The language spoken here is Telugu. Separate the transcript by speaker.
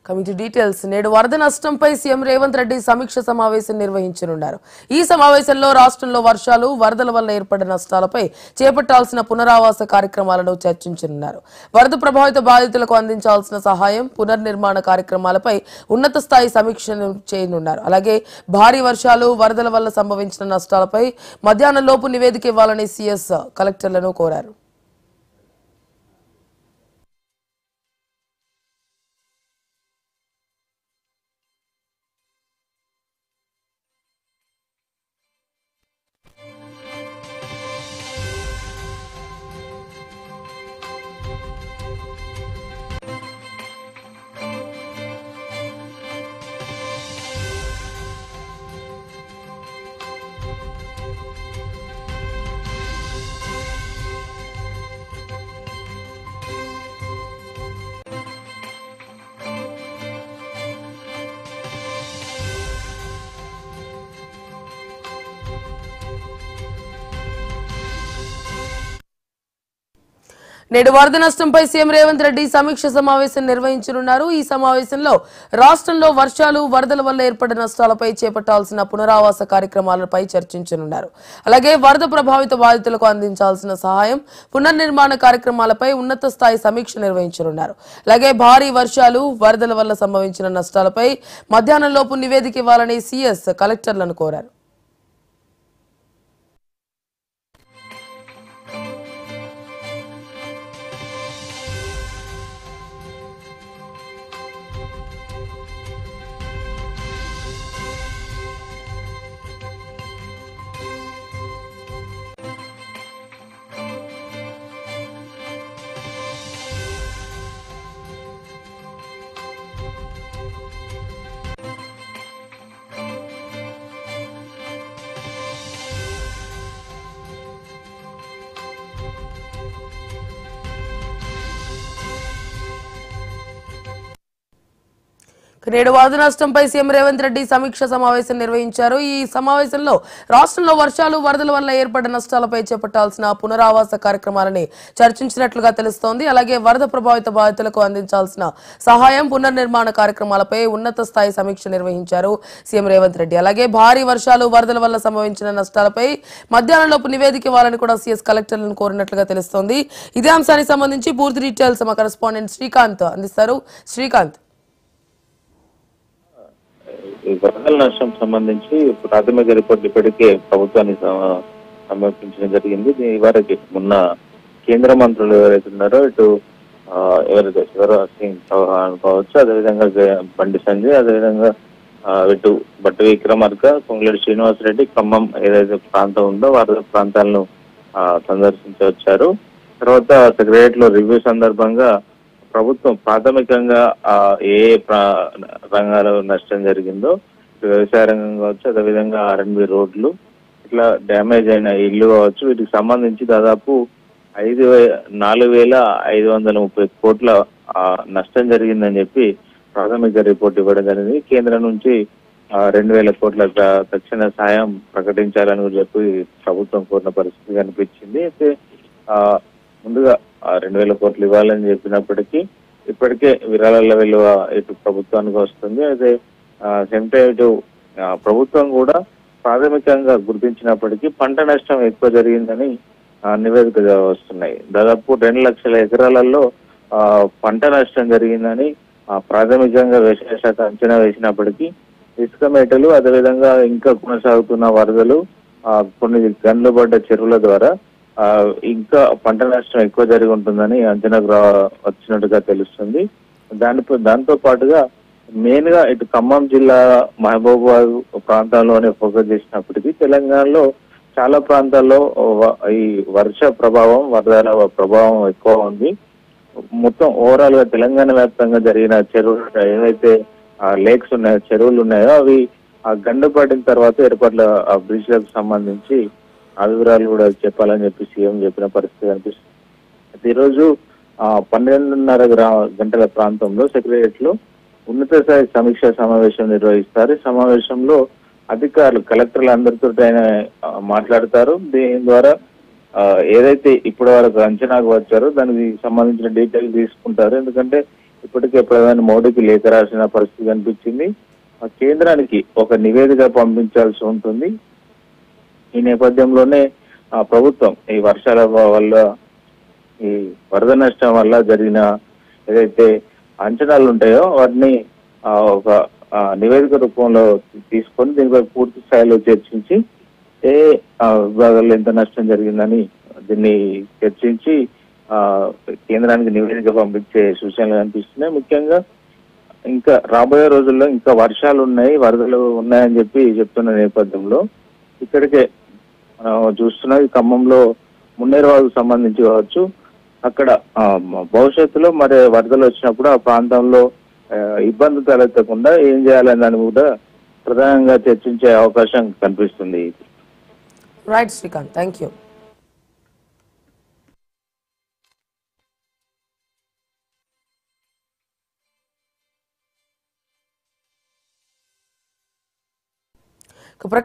Speaker 1: కమిటీ డీటెయిల్స్ నేడు వరద నష్టంపై సీఎం రేవంత్ రెడ్డి సమీక్ష సమావేశం నిర్వహించనున్నారు ఈ సమావేశంలో రాష్ట్రంలో వర్షాలు వరదల వల్ల ఏర్పడిన నష్టాలపై చేపట్టాల్సిన పునరావాస కార్యక్రమాలను చర్చించనున్నారు వరద ప్రభావిత బాధితులకు అందించాల్సిన సహాయం పునర్నిర్మాణ కార్యక్రమాలపై ఉన్నత స్థాయి సమీక్షను చేయనున్నారు అలాగే భారీ వర్షాలు వరదల వల్ల సంభవించిన నష్టాలపై మధ్యాహ్నం లోపు నివేదిక ఇవ్వాలని సీఎస్ కలెక్టర్లను కోరారు నేడు వరద నష్టంపై సీఎం రేవంత్ రెడ్డి సమీక్ష సమావేశం నిర్వహించనున్నారు ఈ సమావేశంలో రాష్ట్రంలో వర్షాలు వరదల వల్ల ఏర్పడిన నష్టాలపై చేపట్టాల్సిన పునరావాస కార్యక్రమాలపై చర్చించనున్నారు అలాగే వరద ప్రభావిత బాధితులకు అందించాల్సిన సహాయం పునర్నిర్మాణ కార్యక్రమాలపై ఉన్నత స్థాయి సమీక్ష నిర్వహించనున్నారు అలాగే భారీ వర్షాలు వరదల వల్ల సంభవించిన నష్టాలపై మధ్యాహ్నంలోపు నివేదిక ఇవ్వాలని సీఎస్ కలెక్టర్లను కోరారు నేడు వరద నష్టంపై సీఎం రేవంత్ రెడ్డి సమీక్ష సమావేశం నిర్వహించారు ఈ సమావేశంలో రాష్ట్రంలో వర్షాలు వరదల వల్ల ఏర్పడిన నష్టాలపై చేపట్టాల్సిన పునరావాస కార్యక్రమాలని చర్చించినట్లుగా తెలుస్తోంది అలాగే వరద ప్రభావిత బాధితులకు అందించాల్సిన సహాయం పునర్నిర్మాణ కార్యక్రమాలపై ఉన్నత స్థాయి సమీక్ష నిర్వహించారు సీఎం రేవంత్ రెడ్డి అలాగే భారీ వర్షాలు వరదల వల్ల సంభవించిన నష్టాలపై మధ్యాహ్నంలోపు నివేదిక ఇవ్వాలని కూడా సీఎస్ కలెక్టర్లను కోరినట్లుగా తెలుస్తోంది ఇదే అంశానికి సంబంధించి పూర్తి డీటెయిల్స్ మా కరెస్పాండెంట్ శ్రీకాంత్ అందిస్తారు శ్రీకాంత్
Speaker 2: ఈ వరదల నష్టం సంబంధించి ప్రాథమిక రిపోర్ట్ ఇప్పటికే ప్రభుత్వానికి సమ- సమర్పించడం జరిగింది దీని వరకు మొన్న కేంద్ర మంత్రులు ఎవరైతే ఉన్నారో ఇటు ఆ, ఎవరైతే శివరాజ్ సింగ్ చౌహాన్ కావచ్చు అదేవిధంగా జయ- బండి సంజయ్ అదేవిధంగా ఆ, ఇటు బట్టు విక్రమార్క పొంగులేటి శ్రీనివాసరెడ్డి ఖమ్మం ఏదైతే ప్రాంతం ఉందో వరద ప్రాంతాలను ఆ, సందర్శించి వచ్చారు తర్వాత సెక్రటరియట్ లో రివ్యూ సందర్భంగా ప్రభుత్వం ప్రాథమికంగా ఆ ఏ ఏ ప్రా- రంగాల్లో నష్టం జరిగిందో ఇటు వ్యవసాయ రంగం కావచ్చు అదేవిధంగా ఆర్ఎన్బి రోడ్లు ఇట్లా డ్యామేజ్ అయిన ఇల్లు కావచ్చు వీటికి సంబంధించి దాదాపు ఐదు వే- నాలుగు వేల ఐదు వందల ముప్పై కోట్ల ఆ, నష్టం జరిగిందని చెప్పి ప్రాథమిక రిపోర్ట్ ఇవ్వడం జరిగింది కేంద్రం నుంచి ఆ, రెండు వేల కోట్ల త- తక్షణ సాయం ప్రకటించాలని కూడా చెప్పి ప్రభుత్వం కోరిన పరిస్థితి కనిపించింది అయితే ఆ, ముందుగా ఆ, రెండు వేల కోట్లు ఇవ్వాలని చెప్పినప్పటికీ ఇప్పటికే విరాళాల విలువ ఇటు ప్రభుత్వానికి వస్తుంది అయితే సేమ్ టైం ఇటు ఆ, ప్రభుత్వం కూడా ప్రాథమికంగా గుర్తించినప్పటికీ పంట నష్టం ఎక్కువ జరిగిందని ఆ, నివేదిక వస్తున్నాయి దాదాపు రెండు లక్షల ఎకరాలలో ఆ, పంట నష్టం జరిగిందని ఆ, ప్రాథమికంగా వ్యవసాయ శాఖ అంచనా వేసినప్పటికీ ఇసుక మేటలు అదేవిధంగా ఇంకా కొనసాగుతున్న వరదలు ఆ, కొన్ని గన్లు పడ్డ చెరువుల ద్వారా ఆ, ఇంకా పంట నష్టం ఎక్కువ జరిగి ఉంటుందని అంచనాకు రా వచ్చినట్టుగా తెలుస్తుంది దానిపై దాంతో పాటుగా మెయిన్ గా ఇటు ఖమ్మం జిల్లా మహబూబాబాద్ ప్రాంతాల్లోనే ఫోకస్ చేసినప్పటికీ తెలంగాణలో చాలా ప్రాంతాల్లో వ- ఈ వర్ష ప్రభావం వరదల ప్రభావం ఎక్కువ ఉంది మొత్తం ఓవరాల్ గా తెలంగాణ వ్యాప్తంగా జరిగిన చెరువులు ఏవైతే లేక్స్ ఉన్నాయో చెరువులు ఉన్నాయో అవి ఆ గండు పడిన తర్వాత ఏర్పడ్డ ఆ బ్రిడ్జ్లకు సంబంధించి ఆ వివరాలు కూడా చెప్పాలని చెప్పి సీఎం చెప్పిన పరిస్థితి కనిపిస్తుంది అయితే ఈరోజు ఆ పన్నెండున్నర గ్రా- గంటల ప్రాంతంలో సెక్రటరియట్ లో ఉన్నత స్థాయి సమీక్ష సమావేశం నిర్వహిస్తారు ఈ సమావేశంలో అధికారులు కలెక్టర్లు అందరితో ఆయన ఆ, మాట్లాడతారు దీని ద్వారా ఆ, ఏదైతే ఇప్పటి వరకు అంచనాకు వచ్చారో దానికి సంబంధించిన డీటెయిల్ తీసుకుంటారు ఎందుకంటే ఇప్పటికే ప్రధాని మోడీకి లేఖ రాసిన పరిస్థితి కనిపించింది ఆ కేంద్రానికి ఒక నివేదిక పంపించాల్సి ఉంటుంది ఈ నేపథ్యంలోనే ఆ ప్రభుత్వం ఈ వర్షాల వల్ల ఈ వరద నష్టం వల్ల జరిగిన ఏదైతే అంచనాలు ఉంటాయో వాటిని ఆ, ఒక ఆ, నివేదిక రూపంలో తీసుకొని దీనిపై పూర్తి స్థాయిలో చర్చించి ఏ ఆ, విభాగాల్లో ఎంత నష్టం జరిగిందని దీన్ని చర్చించి ఆ, కేంద్రానికి నివేదిక పంపించే సూచనలు కనిపిస్తున్నాయి ముఖ్యంగా ఇంకా రాబోయే రోజుల్లో ఇంకా వర్షాలు ఉన్నాయి వరదలు ఉన్నాయని చెప్పి చెప్తున్న నేపథ్యంలో ఇక్కడికే మనం చూస్తున్నది ఖమ్మంలో మున్నేరువాకు సంబంధించి కావచ్చు అక్కడ ఆ, మ- భవిష్యత్తులో మరి వరదలు వచ్చినప్పుడు ఆ ప్రాంతంలో ఆ, ఇబ్బంది తలెత్తకుండా ఏం చేయాలని దాన్ని కూడా ప్రధానంగా చర్చించే అవకాశం కనిపిస్తుంది
Speaker 1: రైట్ శ్రీకాంత్ థ్యాంక్ యూ ఇక